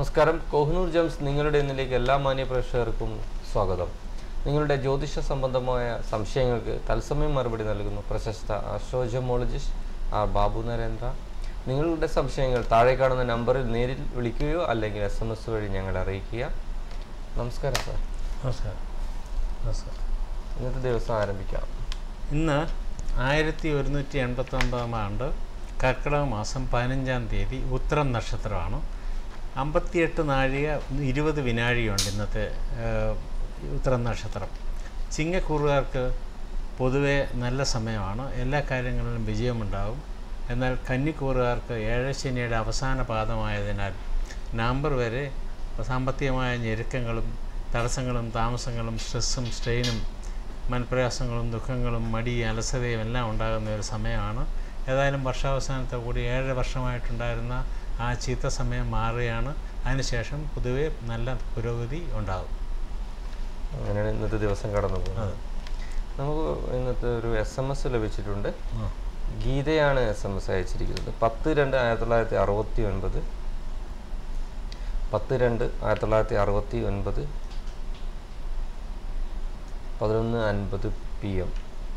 നമസ്കാരം കോഹിനൂർ ജംസ് നിങ്ങളുടെ ഇന്നിലേക്ക് എല്ലാ മാന്യ പ്രേക്ഷകർക്കും സ്വാഗതം നിങ്ങളുടെ ജ്യോതിഷ സംബന്ധമായ സംശയങ്ങൾക്ക് തത്സമയം മറുപടി നൽകുന്നു പ്രശസ്ത ആസ്ട്രോജമോളജിസ്റ്റ് ആർ ബാബു നരേന്ദ്ര നിങ്ങളുടെ സംശയങ്ങൾ താഴെ കാണുന്ന നമ്പറിൽ നേരിൽ വിളിക്കുകയോ അല്ലെങ്കിൽ എസ് എം എസ് വഴി ഞങ്ങളെ അറിയിക്കുക നമസ്കാരം സാർ നമസ്കാരം നമസ്കാരം ഇന്നത്തെ ദിവസം ആരംഭിക്കാം ഇന്ന് ആയിരത്തി ഒരുന്നൂറ്റി എൺപത്തൊമ്പതാം ആണ്ട് കർക്കിടക മാസം പതിനഞ്ചാം തീയതി ഉത്തരം നക്ഷത്രമാണ് അമ്പത്തിയെട്ട് നാഴിക ഇരുപത് വിനാഴികയുണ്ട് ഇന്നത്തെ ഏഹ്, ഉത്തരം നക്ഷത്രം ചിങ്ങക്കൂറുകാർക്ക് പൊതുവെ നല്ല സമയമാണ് എല്ലാ കാര്യങ്ങളിലും വിജയമുണ്ടാകും എന്നാൽ കന്നിക്കൂറുകാർക്ക് ഏഴശനിയുടെ അവസാന പാദമായതിനാൽ നവംബർ വരെ സാമ്പത്തികമായ ഞെരുക്കങ്ങളും തടസ്സങ്ങളും താമസങ്ങളും സ്ട്രെസ്സും സ്ട്രെയിനും മനപ്രയാസങ്ങളും ദുഃഖങ്ങളും മടി അലസതയും എല്ലാം ഉണ്ടാകുന്ന ഒരു സമയമാണ് ഏതായാലും വർഷാവസാനത്തെ കൂടി ഏഴര വർഷമായിട്ടുണ്ടായിരുന്ന ആ ചീത്ത സമയം മാറുകയാണ് അതിനുശേഷം പൊതുവെ നല്ല പുരോഗതി ഉണ്ടാകും അങ്ങനെയാണ് ഇന്നത്തെ ദിവസം കടന്നു പോകുന്നത് അതെ. നമുക്ക് ഇന്നത്തെ ഒരു എസ് എം എസ് ലഭിച്ചിട്ടുണ്ട് ആ. ഗീതയാണ് എസ് എം എസ് അയച്ചിരിക്കുന്നത് പത്ത് രണ്ട് ആയിരത്തി തൊള്ളായിരത്തി അറുപത്തി ഒൻപത് പത്ത് രണ്ട് ആയിരത്തി തൊള്ളായിരത്തി അറുപത്തി ഒൻപത് പതിനൊന്ന് അൻപത് പി എം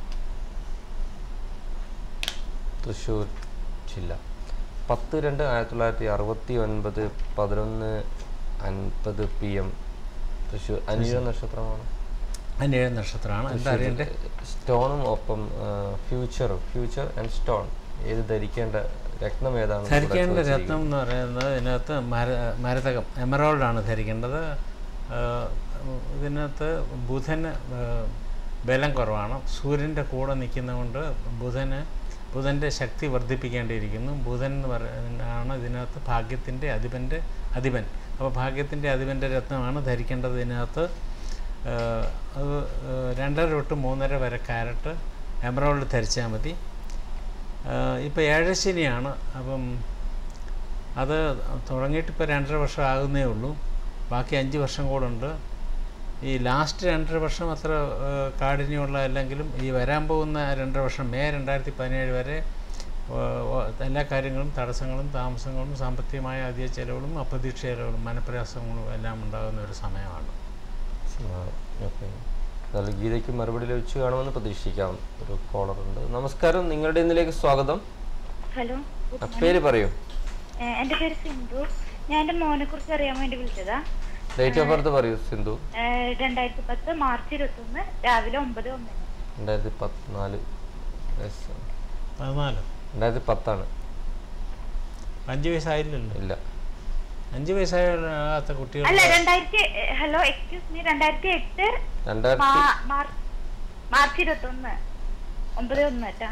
തൃശ്ശൂർ ജില്ല പത്ത് രണ്ട് ആയിരത്തി തൊള്ളായിരത്തി അറുപത്തി ഒൻപത് പതിനൊന്ന് അൻപത് പി എം തൃശ്ശൂർ അനിഴ നക്ഷത്രമാണ് അന്യേഴ് നക്ഷത്രമാണ് എന്താ അറിയണ്ടേ സ്റ്റോണും ഒപ്പം ഫ്യൂച്ചറും ഫ്യൂച്ചർ ആൻഡ് സ്റ്റോൺ ഏത് ധരിക്കേണ്ട രത്നം ഏതാണ് ഇവിടെ ധരിക്കേണ്ട ചോദിച്ചിരിക്കുന്നത്? രത്നം എന്ന് പറയുന്നത് ഇതിനകത്ത് മര മരതകം എമറോൾഡാണ് ധരിക്കേണ്ടത് ആ, ഇതിനകത്ത് ബുധന് ആ, ബലം കുറവാണ് സൂര്യൻ്റെ കൂടെ നിൽക്കുന്നതുകൊണ്ട് ബുധന് ബുധൻ്റെ ശക്തി വർദ്ധിപ്പിക്കേണ്ടിയിരിക്കുന്നു ബുധൻ എന്ന് പറയുന്നതാണ് ഇതിനകത്ത് ഭാഗ്യത്തിൻ്റെ അധിപൻ്റെ അധിപൻ അപ്പോൾ ഭാഗ്യത്തിൻ്റെ അധിപൻ്റെ രത്നമാണ് ധരിക്കേണ്ടത് ഇതിനകത്ത് ആ, അത് ആ, രണ്ടര തൊട്ട് മൂന്നര വരെ കാരറ്റ് എമറോൾഡ് ധരിച്ചാൽ മതി ഇപ്പോൾ ഏഴശനിയാണ് അപ്പം അത് തുടങ്ങിയിട്ട് ഇപ്പോൾ രണ്ടര വർഷം ആകുന്നേ ഉള്ളൂ ബാക്കി അഞ്ച് വർഷം കൂടെ ഉണ്ട് ഈ ലാസ്റ്റ് രണ്ടര വർഷം അത്ര ആ, കാഠിന്യമുള്ള അല്ലെങ്കിലും ഈ വരാൻ പോകുന്ന രണ്ടര വർഷം മെയ് രണ്ടായിരത്തി പതിനേഴ് വരെ ആ, ആ, എല്ലാ കാര്യങ്ങളും തടസ്സങ്ങളും താമസങ്ങളും സാമ്പത്തികമായ അധിക ചെലവുകളും അപ്രതീക്ഷ ചെലവുകളും മനപ്രയാസങ്ങളും എല്ലാം ഉണ്ടാകുന്ന ഒരു സമയമാണ് ആ, ഓക്കേ. എന്നാലും ഗീതയ്ക്ക് മറുപടി ലഭിച്ചു കാണുമെന്ന് പ്രതീക്ഷിക്കാം ഒരു കോളർ ഉണ്ട് നമസ്കാരം നിങ്ങളുടെ ഇന്നിലേക്ക് സ്വാഗതം ഹലോ ആ, പേര് പറയൂ ഏഹ് എന്റെ പേര് സിന്ധു ഞാൻ എന്റെ മോനെ കുറിച്ച് അറിയാൻ വേണ്ടി വിളിച്ചതാ ഡേറ്റ് ഓഫ് ബർത്ത് പറയൂ സിന്ധു ഏഹ് രണ്ടായിരത്തി പത്ത് മാർച്ച് ഇരുപത്തി ഒന്ന് രാവിലെ ഒമ്പത് ഒന്നിന് രണ്ടായിരത്തി പത്തിനാല് വയസ്സ് പതിനാല് രണ്ടായിരത്തി പത്താണ് അഞ്ച് വയസ്സായില്ലല്ലോ ഇല്ല അഞ്ച് വയസ്സാകാത്ത കുട്ടികൾ അല്ല രണ്ടായിരത്തി ഹലോ എക്സ്ക്യൂസ് മീ രണ്ടായിരത്തി എട്ട് രണ്ടായിരത്തി മാ- മാർ- മാർച്ച് ഇരുപത്തി ഒന്ന് ഒമ്പത് ഒന്ന് കേട്ടാ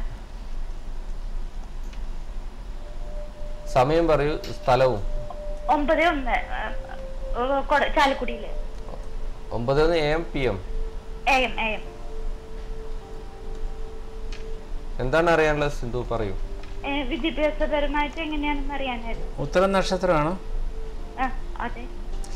സമയം പറയൂ സ്ഥലവും ഒമ്പത് ഒന്ന് ഏഹ് കൊട- ചാലക്കുടിയില് ഒമ്പത് ഒന്ന് A M P M A M A M എന്താണ് അറിയാനുള്ളത് സിന്ധു പറയൂ ഏഹ് വിദ്യാഭ്യാസപരമായിട്ട് എങ്ങനെയാണെന്ന് അറിയാനായിരുന്നു ഉത്തരം നക്ഷത്രമാണോ ആ അതെ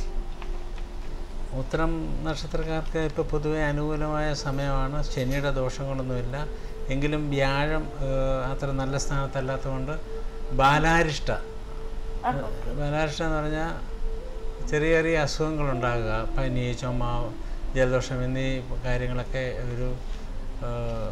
ഉത്തരം നക്ഷത്രക്കാർക്ക് ഇപ്പോൾ പൊതുവെ അനുകൂലമായ സമയമാണ് ശനിയുടെ ദോഷങ്ങളൊന്നുമില്ല എങ്കിലും വ്യാഴം ഏഹ്, അത്ര നല്ല സ്ഥാനത്തല്ലാത്തതുകൊണ്ട് ബാലാരിഷ്ട ബാലാരിഷ്ട എന്ന് പറഞ്ഞാൽ ചെറിയ ചെറിയ അസുഖങ്ങളുണ്ടാകുക പനി ചുമ ജലദോഷം എന്നീ കാര്യങ്ങളൊക്കെ ഒരു ഏഹ്,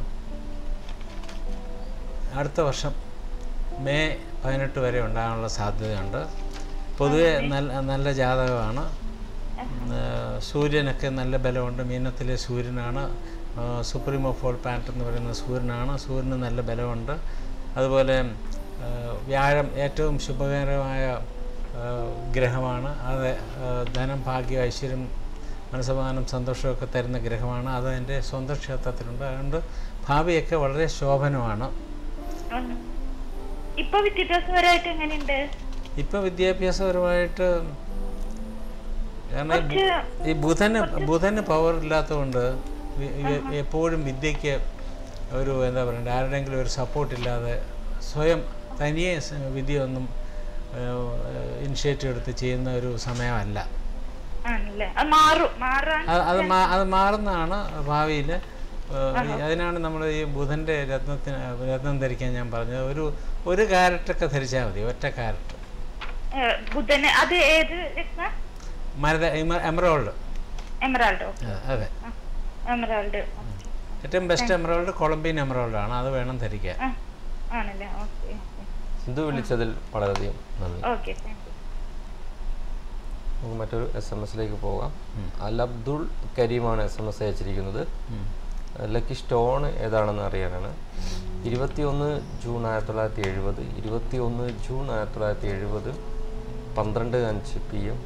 അടുത്ത വർഷം മെയ് പതിനെട്ട് വരെ ഉണ്ടാകാനുള്ള സാധ്യതയുണ്ട് പൊതുവെ നല്ല നല്ല ജാതകമാണ് ഏഹ് സൂര്യനൊക്കെ നല്ല ബലമുണ്ട് മീനത്തിലെ സൂര്യനാണ് ഏഹ് സുപ്രീമോ ഫോൾ പാൻറ്റ് എന്ന് പറയുന്ന സൂര്യനാണ് സൂര്യന് നല്ല ബലമുണ്ട് അതുപോലെ ഏഹ് വ്യാഴം ഏറ്റവും ശുഭകരമായ ഏഹ് ഗ്രഹമാണ് അത് ഏഹ് ധനം ഭാഗ്യം ഐശ്വര്യം മനസ്സമാനം സന്തോഷമൊക്കെ തരുന്ന ഗ്രഹമാണ് അത് എൻ്റെ സ്വന്തം ക്ഷേത്രത്തിലുണ്ട് അതുകൊണ്ട് ഭാവിയൊക്കെ വളരെ ശോഭനമാണ് ഉം. ഇപ്പൊ വിദ്യാഭ്യാസപരമായിട്ട് എങ്ങനെയുണ്ട് ഇപ്പോൾ വിദ്യാഭ്യാസപരമായിട്ട് കാരണം ഈ ബു- കുറച്ച് ഈ ബുധന് ബുധന് പവർ ഇല്ലാത്തതുകൊണ്ട് വി- വി- എപ്പോഴും വിദ്യയ്ക്ക് ഒരു എന്താ പറയണ്ടേ ആരുടെയെങ്കിലും ഒരു സപ്പോർട്ട് ഇല്ലാതെ സ്വയം തനിയെ സ- വിദ്യ ഒന്നും ഇനിഷ്യേറ്റീവ് എടുത്ത് ചെയ്യുന്ന ഒരു സമയമല്ല ആണല്ലേ അത് മാറും മാറാൻ അത് അത് മാ- അത് മാറുന്നതാണ് ഭാവിയിൽ അതിനാണ് നമ്മൾ ഈ ബുധൻ്റെ രത്നത്തിന് രത്നം ധരിക്കാൻ ഞാൻ പറഞ്ഞത് ഒരു ഒരു ക്യാരറ്റൊക്കെ ധരിച്ചാൽ മതി ഒറ്റ ക്യാരറ്റ് ഏ, ബുധന് അത് ഏത് രത്ന മരത എമറോൾഡ് എമറാൾഡോ അതെ എമറാൾഡ് ഏറ്റവും ബെസ്റ്റ് എമറോൾഡ് കൊളംബിയൻ എമറോൾഡ് ആണ് അത് വേണം ധരിക്കാൻ ആ ആണല്ലേ ഓക്കെ സിന്ധു വിളിച്ചതിൽ വളരെയധികം നന്ദി ഓക്കെ താങ്ക് യു നമുക്ക് മറ്റൊരു എസ് എം എസിലേക്ക് പോകാം അൽ അബ്ദുൾ കരീമാണ് എസ് എം എസ് അയച്ചിരിക്കുന്നത് ലക്കി സ്റ്റോൺ ഏതാണെന്ന് അറിയാനാണ് ഇരുപത്തിയൊന്ന് ജൂൺ ആയിരത്തി തൊള്ളായിരത്തി എഴുപത് ഇരുപത്തിയൊന്ന് ജൂൺ ആയിരത്തി തൊള്ളായിരത്തി എഴുപത് പന്ത്രണ്ട് അഞ്ച് പി എം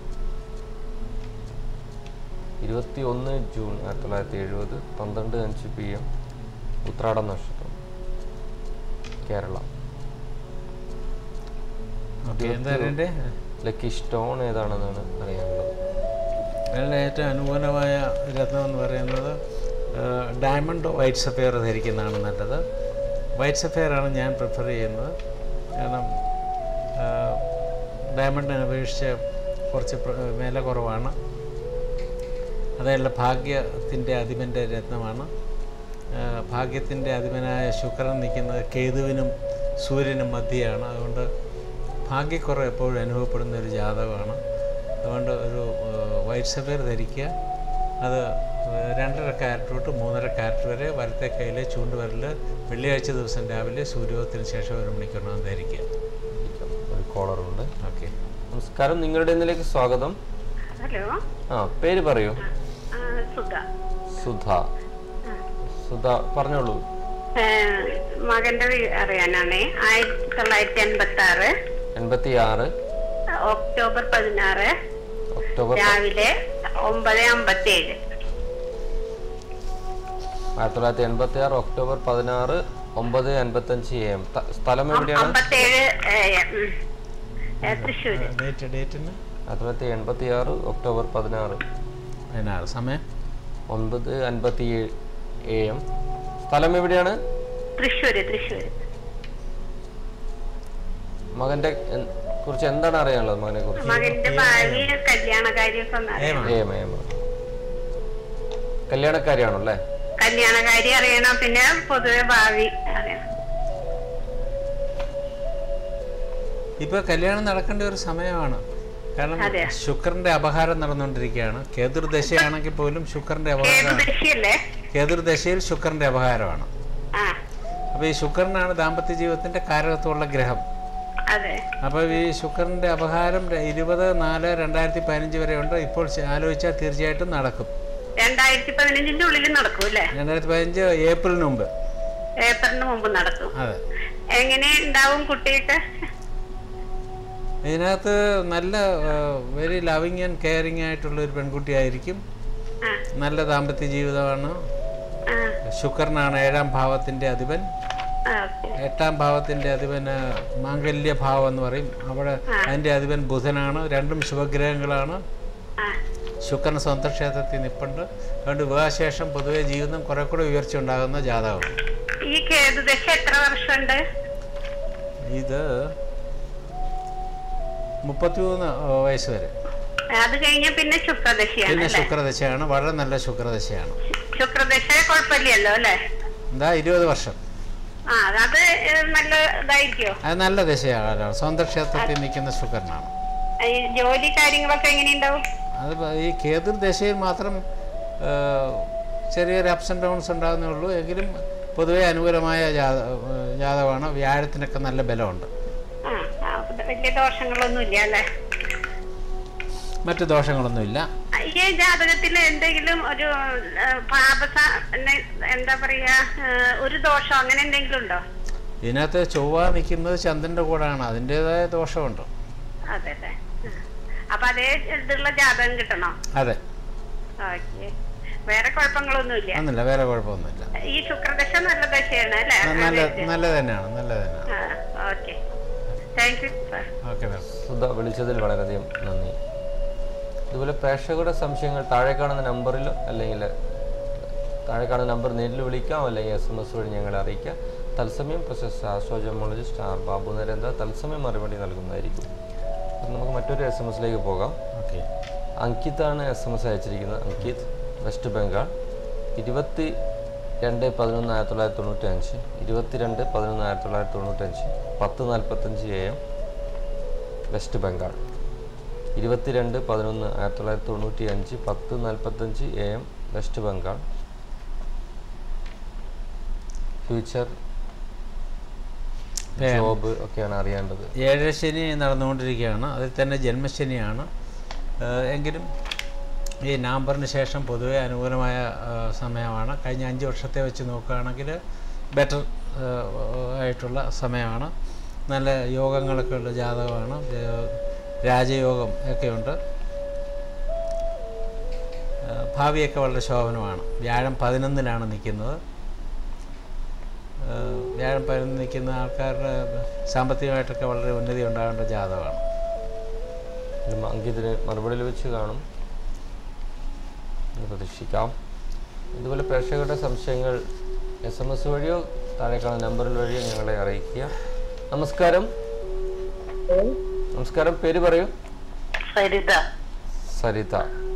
ഇരുപത്തിയൊന്ന് ജൂൺ ആയിരത്തി തൊള്ളായിരത്തി എഴുപത് പന്ത്രണ്ട് അഞ്ച് പി എം ഉത്രാടം നക്ഷത്രം കേരള ഓക്കെ എന്താ അറിയണ്ടേ ലക്കി സ്റ്റോൺ ഏതാണെന്നാണ് അറിയാനുള്ളത് അതിൽ ഏറ്റവും അനുകൂലമായ രത്നം എന്ന് പറയുന്നത് ഡയമണ്ട് വൈറ്റ് സഫയർ ധരിക്കുന്നതാണ് നല്ലത് വൈറ്റ് സഫയർ ആണ് ഞാൻ പ്രിഫർ ചെയ്യുന്നത് കാരണം ഡയമണ്ടിനെ അപേക്ഷിച്ച് കുറച്ച് പ്ര- വില കുറവാണ് അതല്ല ഭാഗ്യത്തിൻ്റെ അധിപൻ്റെ രത്നമാണ് ഭാഗ്യത്തിൻ്റെ അധിപനായ ശുക്രൻ നിൽക്കുന്നത് കേതുവിനും സൂര്യനും മധ്യയാണ് അതുകൊണ്ട് ഭാഗ്യക്കുറവ് എപ്പോഴും അനുഭവപ്പെടുന്ന ഒരു ജാതകമാണ് അതുകൊണ്ട് ഒരു വൈറ്റ് സഫയർ ധരിക്കുക അത് ഏഹ്, രണ്ടര ക്യാരറ്റ് തൊട്ട് മൂന്നര ക്യാരറ്റ് വരെ വലത്തെ കയ്യിലെ ചൂണ്ടുവരൽ വെള്ളിയാഴ്ച ദിവസം രാവിലെ സൂര്യോദയത്തിന് ശേഷം ഒരു മണിക്കൂറിനകം ധരിക്കുക ഒരു കോളറുണ്ട് ഓക്കെ നമസ്കാരം നിങ്ങളുടെ ഇന്നിലേക്ക് സ്വാഗതം ഹലോ ആ പേര് പറയൂ ആ, സുധ സുധ സുധ പറഞ്ഞോളൂ ഏ, മകന്റെ വീ- അറിയാനാണേ ആയിരത്തി തൊള്ളായിരത്തി എൺപത്തി ആറ് എൺപത്തി ആറ് ഒക്ടോബർ പതിനാറ് ഒക്ടോബർ രാവിലെ ഒമ്പത് അമ്പത്തി ഏഴ് ആയിരത്തി തൊള്ളായിരത്തി എൺപത്തി ആറ് ഒക്ടോബർ പതിനാറ് ഒമ്പത് അൻപത്തഞ്ച് എ എം സ്ഥലം എവിടെയാണ് അമ്പത്തേഴ് തൃശ്ശൂര് ഡേറ്റ് ഡേറ്റിന് ആയിരത്തി തൊള്ളായിരത്തി എൺപത്തി ആറ് ഒക്ടോബർ പതിനാറ് പതിനാറ് സമയം ഒൻപത് അൻപത്തി ഏഴ് എ എം സ്ഥലം എവിടെയാണ് തൃശ്ശൂര് തൃശ്ശൂര് മകന്റെ എൻ- കുറിച്ച് എന്താണ് അറിയാനുള്ളത് മകനെ കുറിച്ച് മകന്റെ ഭാവി കല്യാണ കാര്യമൊക്കെ ഒന്ന് അറിയണം എ എം എ എം കല്യാണക്കാരിയാണോ അല്ലേ കല്യാണകാരി അറിയണം പിന്നെ പൊതുവെ ഭാവി അറിയണം ഇപ്പോൾ കല്യാണം നടക്കേണ്ട ഒരു സമയമാണ് കാരണം അതെ. ശുക്രന്റെ അപഹാരം നടന്നുകൊണ്ടിരിക്കുകയാണ് കേതുർദശയാണെങ്കിൽ പോലും ശുക്രന്റെ ഏത് അപഹാരം ദൃശ്യല്ലേ കേതുർദശയിൽ ശുക്രന്റെ അപഹാരമാണ് ആ അപ്പോൾ ഈ ശുക്രനാണ് ദാമ്പത്യ ജീവിതത്തിന്റെ കാരകത്വമുള്ള ഗ്രഹം അതെ അപ്പോൾ ഈ ശുക്രന്റെ അപഹാരം ര- ഇരുപത് നാല് രണ്ടായിരത്തി പതിനഞ്ച് വരെ ഉണ്ട് ഇപ്പോൾ ചെ- ആലോചിച്ചാൽ തീർച്ചയായിട്ടും നടക്കും രണ്ടായിരത്തി പതിനഞ്ചിന്റെ ഉള്ളിൽ നടക്കും അല്ലേ രണ്ടായിരത്തി പതിനഞ്ച് ഏപ്രിലിന് മുമ്പ് ഏപ്രിലിന് മുമ്പ് നടക്കും അതെ എങ്ങനെ ഉണ്ടാവും കുട്ടിയൊക്കെ ഇതിനകത്ത് നല്ല വെരി ലവിങ് ആൻഡ് കെയറിങ് ആയിട്ടുള്ള ഒരു പെൺകുട്ടിയായിരിക്കും ആ നല്ല ദാമ്പത്യ ജീവിതമാണ് ആ ശുക്രനാണ് ഏഴാം ഭാവത്തിൻ്റെ അധിപൻ ആ, ഓക്കേ. എട്ടാം ഭാവത്തിൻ്റെ അധിപന് മാംഗല്യ ഭാവം എന്ന് പറയും അവിടെ അതിൻ്റെ അധിപൻ ബുധനാണ് രണ്ടും ശുഭഗ്രഹങ്ങളാണ് ആ ശുക്രൻ സ്വന്തം ക്ഷേത്രത്തിൽ നിൽപ്പുണ്ട് അതുകൊണ്ട് വിവാഹശേഷം പൊതുവെ ജീവിതം കുറെ കൂടെ ഉയർച്ച ഉണ്ടാകുന്ന ജാതകമാണ് ഈ കേതുദശ എത്ര വർഷമുണ്ട് ഇത് മുപ്പത്തിമൂന്ന് വയസ്സ് വരെ അത് കഴിഞ്ഞാൽ പിന്നെ ശുക്രദശയാണ് പിന്നെ അല്ലേ ശുക്രദശയാണ് വളരെ നല്ല ശുക്രദശയാണ് ശുക്രദശ കുഴപ്പമില്ലല്ലോ അല്ലേ എന്താ ഇരുപത് വർഷം ആ അത് ഏഹ്, നല്ല ഇതായിരിക്കോ അത് നല്ല ദശയാണ് സ്വന്തം ക്ഷേത്രത്തിൽ നിൽക്കുന്ന ശുക്രനാണ് ഈ ജോലി കാര്യങ്ങളൊക്കെ എങ്ങനെയുണ്ടാവും അത് പ- ഈ കേതുർ ദശയിൽ മാത്രം ആ, ചെറിയൊരു അപ്സ് ആൻഡ് ഡൗൺസ് ഉണ്ടാകുന്നേ ഉള്ളൂ എങ്കിലും പൊതുവെ അനുകൂലമായ ജാത ആ, ജാതകമാണ് വ്യാഴത്തിനൊക്കെ നല്ല ബലമുണ്ട് ആ ആ, അപ്പൊ വലിയ ദോഷങ്ങളൊന്നും ഇല്ല അല്ലേ മറ്റു ദോഷങ്ങളൊന്നുമില്ല ഈ ജാതകത്തിൽ എന്തെങ്കിലും ഒരു ഏഹ്, പാപസ എന്നെ- എന്താ പറയാ ഏഹ്, ഒരു ദോഷം അങ്ങനെ എന്തെങ്കിലും ഉണ്ടോ ഇതിനകത്ത് ചൊവ്വ നിൽക്കുന്നത് ചന്ദ്രൻ്റെ കൂടെയാണ് അതിൻ്റെതായ ദോഷമുണ്ട് അതെ അല്ലേ ആ. അപ്പൊ അതേ ഇതുള്ള ജാതകം കിട്ടണോ അതെ ഓക്കെ വേറെ കുഴപ്പങ്ങളൊന്നുമില്ല ഒന്നുമില്ല വേറെ കുഴപ്പമൊന്നുമില്ല ഈ ശുക്രദശ നല്ല ദശയാണ് അല്ലേ ന- നല്ല നല്ല തന്നെയാണ് നല്ല തന്നെയാണ് okay thank you sir okay ma'am Sudha വിളിച്ചതിൽ വളരെയധികം നന്ദി ഇതുപോലെ പ്രേക്ഷകരുടെ സംശയങ്ങൾ താഴെ കാണുന്ന നമ്പറിലോ അല്ലെങ്കിൽ താഴെ കാണുന്ന നമ്പർ നേരിൽ വിളിക്കാം അല്ലെങ്കിൽ എസ് എം എസ് വഴി ഞങ്ങളെ അറിയിക്കാം തത്സമയം പ്രശസ്ത ആസ്ട്രോജമോളജിസ്റ്റ് ആർ ബാബു നരേന്ദ്ര തത്സമയം മറുപടി നൽകുന്നതായിരിക്കും അപ്പം നമുക്ക് മറ്റൊരു എസ് എം എസിലേക്ക് പോകാം ഓക്കെ അങ്കിത്താണ് എസ് എം എസ് അയച്ചിരിക്കുന്നത് അങ്കിത് വെസ്റ്റ് ബംഗാൾ ഇരുപത്തി രണ്ട് പതിനൊന്ന് ആയിരത്തി തൊള്ളായിരത്തി തൊണ്ണൂറ്റി അഞ്ച് ഇരുപത്തിരണ്ട് പതിനൊന്ന് ആയിരത്തി തൊള്ളായിരത്തി തൊണ്ണൂറ്റി അഞ്ച് പത്ത് നാൽപ്പത്തഞ്ച് എ എം വെസ്റ്റ് ബംഗാൾ ഇരുപത്തിരണ്ട് പതിനൊന്ന് ആയിരത്തി തൊള്ളായിരത്തി തൊണ്ണൂറ്റി അഞ്ച് പത്ത് നാൽപ്പത്തഞ്ച് A M West Bengal future job ഒക്കെയാണ് അറിയേണ്ടത് ഏഴര ശനി നടന്നുകൊണ്ടിരിക്കുകയാണ് അതിൽ തന്നെ ജന്മശനിയാണ് ഏഹ് എങ്കിലും ഈ നവംബറിന് ശേഷം പൊതുവെ അനുകൂലമായ ഏഹ് സമയമാണ് കഴിഞ്ഞ അഞ്ച് വർഷത്തെ വെച്ച് നോക്കുകയാണെങ്കിൽ ബെറ്റർ ആയിട്ടുള്ള സമയമാണ് നല്ല യോഗങ്ങളൊക്കെ ഉള്ള ജാതകമാണ് ഏഹ് രാജയോഗം ഒക്കെയുണ്ട് ഏഹ് ഭാവിയൊക്കെ വളരെ ശോഭനമാണ് വ്യാഴം പതിനൊന്നിലാണ് നിൽക്കുന്നത് ഏഹ് വ്യാഴം പതിനൊന്ന് നിൽക്കുന്ന ആൾക്കാരുടെ സാമ്പത്തികമായിട്ടൊക്കെ വളരെ ഉന്നതി ഉണ്ടാകേണ്ട ജാതകമാണ് ഇത് അങ്കിതിന് മറുപടി ലഭിച്ച് കാണും എന്ന് പ്രതീക്ഷിക്കാം ഇതുപോലെ പ്രേക്ഷകരുടെ സംശയങ്ങൾ എസ് എം എസ് വഴിയോ താഴെ കാണുന്ന നമ്പറിൽ വഴിയോ ഞങ്ങളെ അറിയിക്കുക നമസ്കാരം നമസ്കാരം പേര് പറയൂ സരിത സരിത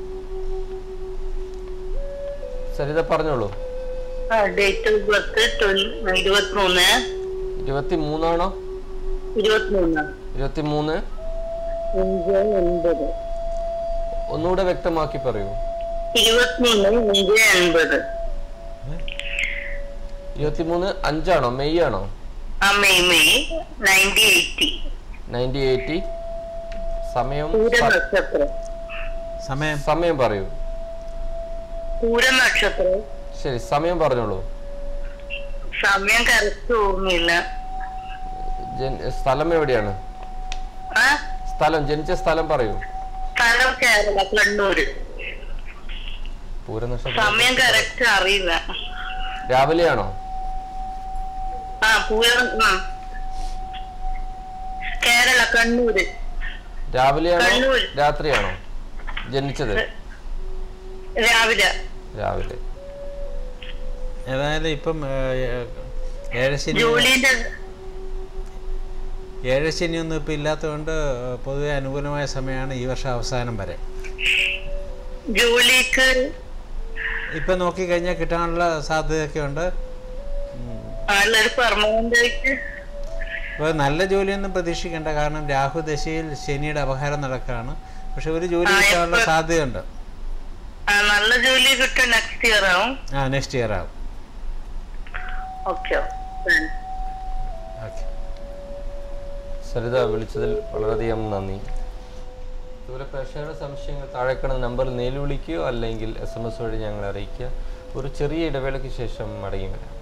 സരിത പറഞ്ഞോളൂ ഡേറ്റ് ഓഫ് ബർത്ത് ഇരുപത്തിമൂന്ന് ഇരുപത്തി മൂന്നാണോ ഇരുപത്തിമൂന്ന് ഇരുപത്തി മൂന്ന് അഞ്ച് എൺപത് ഒന്നുകൂടെ വ്യക്തമാക്കി പറയൂ ഇരുപത്തിമൂന്ന് അഞ്ച് എൺപത് ഇരുപത്തി മൂന്ന് അഞ്ചാണോ മെയ് ആണോ ആ May May ninety eighty ninety eighty സമയം പൂര പ- നക്ഷത്രം സമയം സമയം പറയൂ പൂര നക്ഷത്രം ശരി സമയം പറഞ്ഞോളൂ സമയം കറക്റ്റ് ഓർമ്മയില്ല ജൻ- സ്ഥലം എവിടെയാണ് ആ സ്ഥലം ജനിച്ച സ്ഥലം പറയൂ സ്ഥലം കേരള കണ്ണൂര് പൂരനക്ഷത്രം സമയം കറക്റ്റ് അറിയില്ല രാവിലെയാണോ ആ പൂര ആ. കേരള കണ്ണൂര് രാവിലെയാണോ കണ്ണൂർ. രാത്രിയാണോ ജനിച്ചത് രാവിലെ രാവിലെ ഏതായാലും ഇപ്പം ഏഹ്, ഏഴശനി ജോലിന്റെ ഏഴശനിയൊന്നും ഇപ്പം ഇല്ലാത്തതുകൊണ്ട് പൊതുവെ അനുകൂലമായ സമയമാണ് ഈ വർഷം അവസാനം വരെ ജോലിക്ക് ഇപ്പം നോക്കിക്കഴിഞ്ഞാൽ കിട്ടാനുള്ള സാധ്യതയൊക്കെ ഉണ്ട് നല്ലൊരു പെർമനന്റ് ആയിട്ട് അപ്പോൾ നല്ല ജോലിയൊന്നും പ്രതീക്ഷിക്കേണ്ട കാരണം രാഹു ദശയിൽ ശനിയുടെ അപഹാരം നടക്കുകയാണ് പക്ഷെ ഒരു ജോലി ആ, കിട്ടാനുള്ള ഇപ്പൊ- സാധ്യതയുണ്ട് ആ, നല്ല ജോലി കിട്ടും നെക്സ്റ്റ് ഇയർ ആവും ആ നെക്സ്റ്റ് ഇയർ ആവും ഓക്കെ ഓക്കെ സരിത വിളിച്ചതിൽ വളരെയധികം നന്ദി ഇതുപോലെ പ്രേക്ഷകരുടെ സംശയങ്ങൾ താഴെ കാണുന്ന നമ്പറിൽ നേരിൽ വിളിക്കുകയോ അല്ലെങ്കിൽ എസ് എം എസ് വഴി ഞങ്ങളെ അറിയിക്കുക ഒരു ചെറിയ ഇടവേളയ്ക്ക് ശേഷം മടങ്ങി വരാം